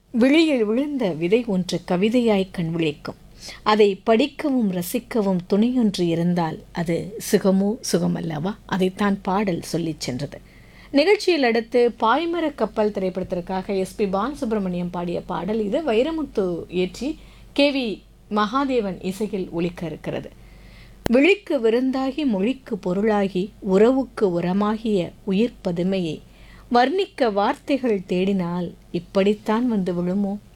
விழியில் விழுந்த விதை ஒன்று கவிதையாய் கண் விழிக்கும் அதை படிக்கவும் ரசிக்கவும் துணையொன்று இருந்தால் அது சுகமோ சுகமல்லவா அதைத்தான் பாடல் சொல்லிச் சென்றது நிகழ்ச்சியில் அடுத்து பாய்மர கப்பல் திரைப்படத்திற்காக எஸ்பி பாலசுப்ரமணியம் பாடிய பாடல் இது வைரமுத்து இயற்றி கே வி மகாதேவன் இசையில் ஒலிக்க இருக்கிறது விழிக்கு விருந்தாகி மொழிக்கு பொருளாகி உறவுக்கு உரமாகிய உயிர் பதுமையை வர்ணிக்க வார்த்தைகள் தேடினால் இப்படித்தான் வந்து விழுமோ